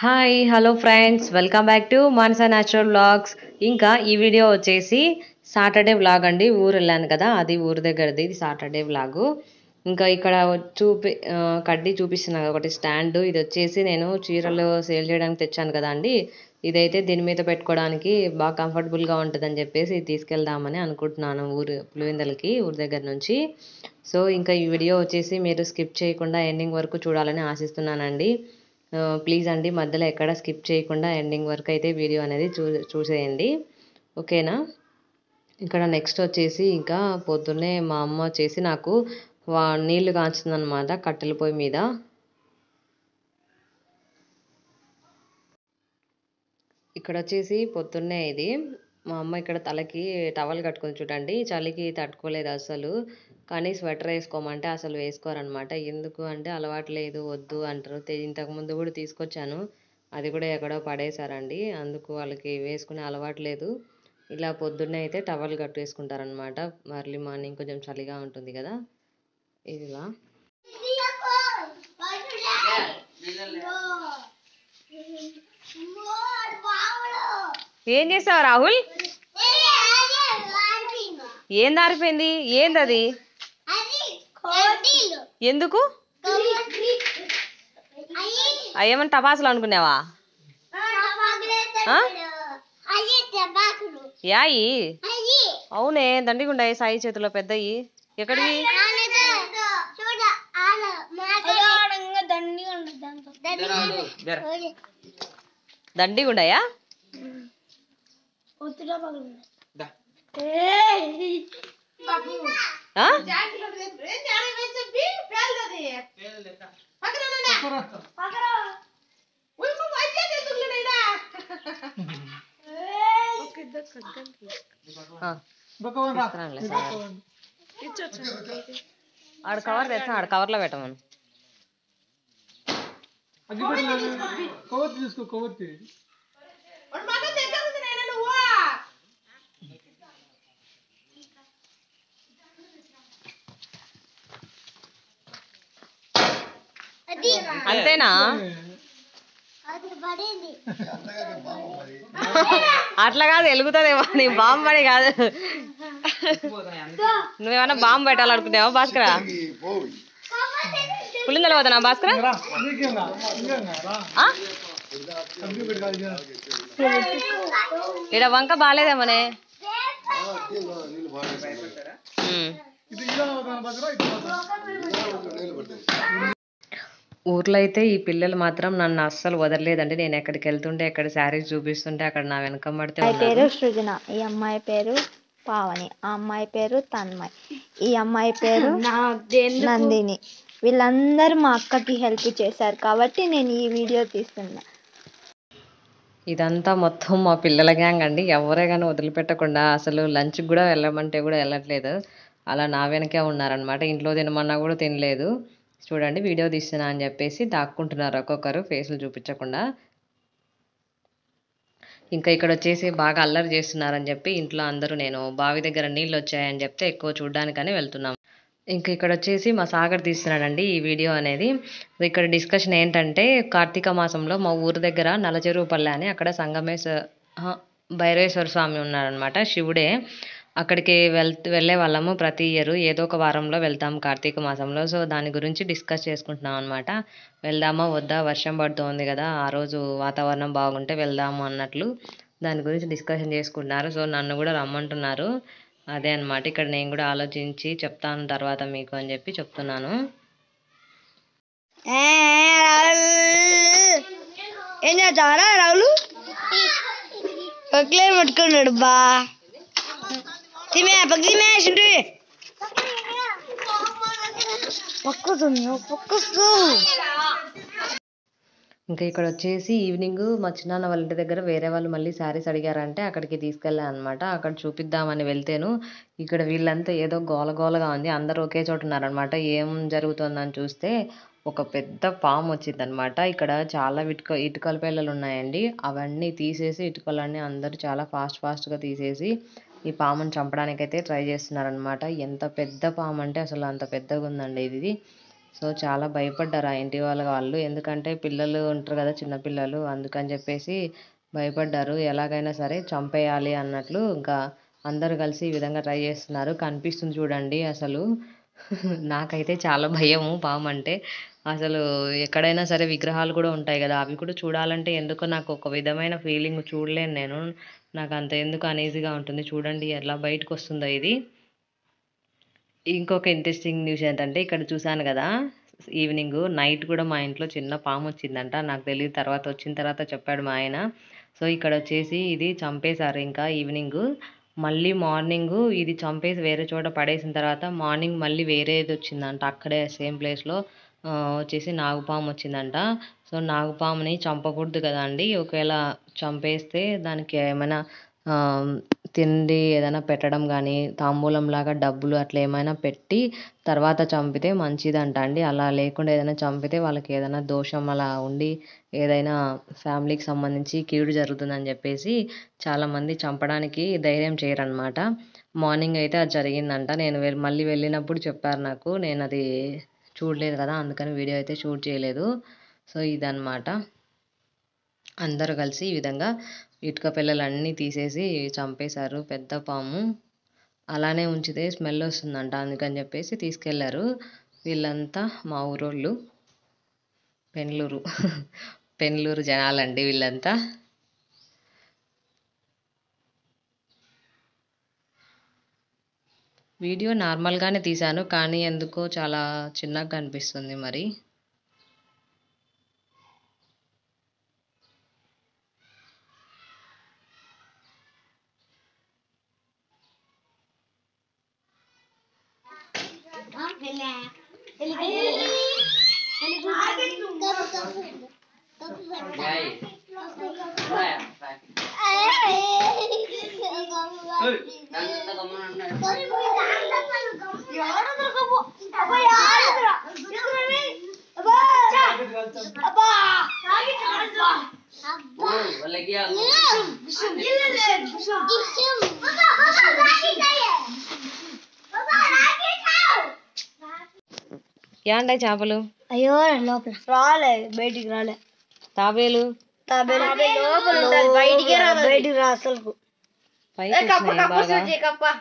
Hi hello friends welcome back to Manasa natural vlogs ఇంకా ఈ video వచ్చేసి సాటర్డే వ్లాగ్ అండి ఊరు వెళ్ళాను కదా అది ఊరు దగ్గరది ఇది సాటర్డే వ్లాగు ఇంకా ఇక్కడ చూపి ఆ, కడ్డీ చూపిస్తున్నాను ఒకటి స్టాండ్ ఇది వచ్చేసి నేను చీరలు సేల్ చేయడానికి తెచ్చాను కదా అండి ఇదైతే దీని మీద పెట్టుకోవడానికి బాగా కంఫర్టబుల్గా ఉంటుందని చెప్పేసి ఇది తీసుకెళ్దామని అనుకుంటున్నాను ఊరు పులివెందలకి ఊరి దగ్గర నుంచి సో ఇంకా ఈ వీడియో వచ్చేసి మీరు స్కిప్ చేయకుండా ఎండింగ్ వరకు చూడాలని ఆశిస్తున్నానండి ప్లీజ్ అండి మధ్యలో ఎక్కడ స్కిప్ చేయకుండా ఎండింగ్ వరకు అయితే వీడియో అనేది చూ చూసేయండి ఓకేనా ఇక్కడ నెక్స్ట్ వచ్చేసి ఇంకా పొద్దున్నే మా అమ్మ వచ్చేసి నాకు వా నీళ్లు కాంచుతుందన్నమాట కట్టెల పొయ్యి మీద ఇక్కడ వచ్చేసి పొద్దున్నే ఇది మా అమ్మ ఇక్కడ తలకి టవల్ కట్టుకొని చూడండి చలికి తట్టుకోలేదు అసలు కానీ స్వెటర్ వేసుకోమంటే అసలు వేసుకోరనమాట ఎందుకు అంటే అలవాటు లేదు వద్దు అంటారు తె- ఇంతకు ముందు కూడా తీసుకొచ్చాను అది కూడా ఎక్కడో పడేశారండి అందుకు వాళ్ళకి వేసుకునే అలవాటు లేదు ఇలా పొద్దున్నే అయితే టవల్ కట్టు వేసుకుంటారనమాట మర్లీ మార్నింగ్ కొంచెం చలిగా ఉంటుంది కదా ఇలా ఏం చేసావు రాహుల్ ఏం దారిపోయింది ఏందది ఎందుకు అయ్యేమని టపాసులు అనుకున్నావా యాయి అవునే దండిగుండాయి సాయి చేతిలో పెద్దయి ఎక్కడివి దండిగుండాయా ఆ? ఆ, తీసుకురానులే సార్. ఆడ కవర్ తెచ్చా ఆడ కవర్లో పెట్టమను కవర్తి తీసుకో కవర్తి అంతేనా అట్లా కాదు వెలుగుతుందేమో నీ బాంబు పడి కాదు నువ్వేమన్నా బాంబు పెట్టాలనుకున్నావా భాస్కర పులిందల పోతానా భాస్కర నీకేంగా ఇంకేంగా రా ఆ? అగ్గి పెట్టి కాదు ఈడ వంక బాగాలేదేమోనే ఉమ్. ఇది ఇలా అవుతాను దగ్గర ఇటు ఊర్లో అయితే ఈ పిల్లలు మాత్రం నన్ను అస్సలు వదలలేదండి నేను ఎక్కడికి వెళ్తుంటే ఎక్కడ శారీస్ చూపిస్తుంటే అక్కడ నా వెనక పడితే అమ్మాయి పేరు సృజన ఈ అమ్మాయి పేరు పావని ఆ అమ్మాయి పేరు తన్మయ్ ఈ అమ్మాయి పేరు నందిని వీళ్ళందరూ మా అక్కకి హెల్ప్ చేశారు కాబట్టి నేను ఈ వీడియో తీస్తున్నా ఇదంతా మొత్తం మా పిల్లల గ్యాంగ్ అండి ఎవరే కానీ వదిలిపెట్టకుండా అసలు లంచ్కి కూడా వెళ్ళమంటే కూడా వెళ్ళట్లేదు అలా నా వెనకే ఉన్నారనమాట ఇంట్లో తినమన్నా కూడా తినలేదు చూడండి వీడియో తీస్తున్నా అని చెప్పేసి దాక్కుంటున్నారు ఒక్కొక్కరు ఫేసులు చూపించకుండా ఇంకా ఇక్కడ వచ్చేసి బాగా అల్లరి చేస్తున్నారని చెప్పి ఇంట్లో అందరూ నేను బావి దగ్గర నీళ్ళు వచ్చాయని చెప్తే ఎక్కువ చూడడానికని వెళ్తున్నాం ఇంకా ఇక్కడ వచ్చేసి మా సాగర్ తీస్తున్నాడండి ఈ వీడియో అనేది ఇక్కడ డిస్కషన్ ఏంటంటే కార్తీక మాసంలో మా ఊరు దగ్గర నలచెరువుపల్లె అని అక్కడ సంగమేశ ఆహా, భైరవేశ్వర స్వామి ఉన్నారనమాట శివుడే అక్కడికి వెళ్ వెళ్ళే వాళ్ళము ప్రతి ఇయర్ ఏదో ఒక వారంలో వెళ్తాం కార్తీక మాసంలో సో దాని గురించి డిస్కస్ చేసుకుంటున్నాం అనమాట వెళ్దామా వద్దా వర్షం పడుతోంది కదా ఆ రోజు వాతావరణం బాగుంటే వెళ్దాము అన్నట్లు దాని గురించి డిస్కషన్ చేసుకుంటున్నారు సో నన్ను కూడా రమ్మంటున్నారు అదే అన్నమాట ఇక్కడ నేను కూడా ఆలోచించి చెప్తాను తర్వాత మీకు అని చెప్పి చెప్తున్నాను ఏం చేస్తావరా రావులు పక్కలే పట్టుకున్నాడు బా తిమే పక్క తిమే చింటు పక్కుతుంది పక్కుస్తూ ఇంకా ఇక్కడ వచ్చేసి ఈవినింగ్ మా చిన్నాన్న వాళ్ళ ఇంటి దగ్గర వేరే వాళ్ళు మళ్ళీ శారీస్ అడిగారంటే అక్కడికి తీసుకెళ్ళాను అనమాట అక్కడ చూపిద్దామని వెళ్తేను ఇక్కడ వీళ్ళంతా ఏదో గోల గోలగా ఉంది అందరూ ఒకే చోట ఉన్నారనమాట ఏం జరుగుతుందని చూస్తే ఒక పెద్ద పాము వచ్చిందనమాట ఇక్కడ చాలా ఇటుక ఇటుకల పిల్లలు ఉన్నాయండి అవన్నీ తీసేసి ఇటుకలన్నీ అందరూ చాలా ఫాస్ట్ ఫాస్ట్గా తీసేసి ఈ పాముని చంపడానికైతే ట్రై చేస్తున్నారనమాట ఎంత పెద్ద పాము అంటే అసలు అంత పెద్దగా ఉందండి ఇది సో చాలా భయపడ్డారు ఆ ఇంటి వాళ్ళ వాళ్ళు ఎందుకంటే పిల్లలు ఉంటారు కదా చిన్న పిల్లలు అందుకని చెప్పేసి భయపడ్డారు ఎలాగైనా సరే చంపేయాలి అన్నట్లు ఇంకా అందరు కలిసి ఈ విధంగా ట్రై చేస్తున్నారు కనిపిస్తుంది చూడండి అసలు నాకైతే చాలా భయము పాము అంటే అసలు ఎక్కడైనా సరే విగ్రహాలు కూడా ఉంటాయి కదా అవి కూడా చూడాలంటే ఎందుకో నాకు ఒక విధమైన ఫీలింగ్ చూడలేను నేను నాకు అంత ఎందుకు అనీజీగా ఉంటుంది చూడండి ఎలా బయటకు వస్తుందో ఇది ఇంకొక ఇంట్రెస్టింగ్ న్యూస్ ఏంటంటే ఇక్కడ చూశాను కదా ఈవినింగ్ నైట్ కూడా మా ఇంట్లో చిన్న పాము వచ్చిందంట నాకు తెలియదు తర్వాత వచ్చిన తర్వాత చెప్పాడు మా ఆయన సో ఇక్కడ వచ్చేసి ఇది చంపేశారు ఇంకా ఈవినింగ్ మళ్ళీ మార్నింగ్ ఇది చంపేసి వేరే చోట పడేసిన తర్వాత మార్నింగ్ మళ్ళీ వేరేది వచ్చిందంట అక్కడే సేమ్ ప్లేస్లో వచ్చేసి నాగుపాము వచ్చిందంట సో నాగుపాముని చంపకూడదు కదా అండి ఒకవేళ చంపేస్తే దానికి ఏమైనా ఆ, తిండి ఏదైనా పెట్టడం కానీ తాంబూలం లాగా డబ్బులు అట్లా ఏమైనా పెట్టి తర్వాత చంపితే మంచిదంట అండి అలా లేకుండా ఏదైనా చంపితే వాళ్ళకి ఏదైనా దోషం అలా ఉండి ఏదైనా ఫ్యామిలీకి సంబంధించి కీడు జరుగుతుందని చెప్పేసి చాలామంది చంపడానికి ధైర్యం చేయరనమాట మార్నింగ్ అయితే అది జరిగిందంట నేను వెల్- మళ్ళీ వెళ్ళినప్పుడు చెప్పారు నాకు నేను అది చూడలేదు కదా అందుకని వీడియో అయితే షూట్ చేయలేదు సో ఇదన్నమాట అందరూ కలిసి ఈ విధంగా ఇటుక పిల్లలన్నీ తీసేసి చంపేశారు పెద్ద పాము అలానే ఉంచితే స్మెల్ వస్తుందంట అందుకని చెప్పేసి తీసుకెళ్లారు వీళ్ళంతా మా ఊరోళ్ళు పెన్లూరు పెన్లూరు జనాలండి వీళ్ళంతా వీడియో నార్మల్గానే తీశాను కానీ ఎందుకో చాలా చిన్నగా కనిపిస్తుంది మరి యాండే చేపలు అయ్యో లోపల రాలే బయటికి రాలే తాబేలు తాబేలు లోపల ఉండాలి బయటికి రాదు బయటికి రా అసలు పైకి వచ్చినాయి బాగా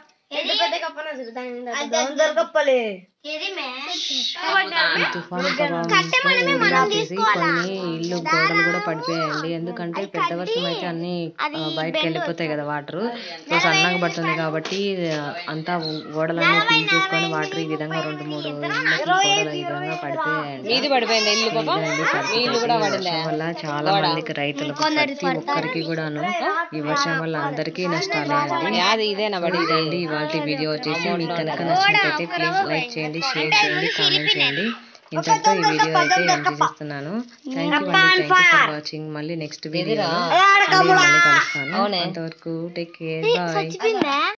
కప్పలే ఈ తుఫాను ప్రభావంతో వచ్చేసి కొన్ని ఇల్లు గోడలు కూడా పడిపోయాయండి ఎందుకంటే పెద్ద వర్షం అయితే అన్ని ఆ, బయటకు వెళ్ళిపోతాయి కదా వాటర్ సో సన్నగా పడుతుంది కాబట్టి ఆ, అంతా గోడలన్నీ తీసేసుకొని వాటర్ ఈ విధంగా రెండు మూడు ఇళ్ళకి గోడలు ఈ విధంగా పడిపోయాయండి ఇది పడిపోయింది ఇల్లు ఇల్లు కూడా వల్ల చాలా మందికి రైతులకు ప్రతి ఒక్కరికి కూడాను ఈ వర్షం వల్ల అందరికీ నష్టాలే అండి అది ఇదేనా ఇదండి ఇవాళ వీడియో వచ్చేసి మీకు కనుక నచ్చినట్టయితే ప్లీజ్ లైక్ చేయండి షేర్ చేయండి కామెంట్ చేయండి ఇంతటితో ఈ వీడియో అయితే ఎండ్ చేసేస్తున్నాను థ్యాంక్ యూ అండి థ్యాంక్ యూ ఫర్ వాచింగ్ మళ్ళీ నెక్స్ట్ వీడియో మళ్ళీ కలుస్తాను అంతవరకు టేక్ కేర్ బాయ్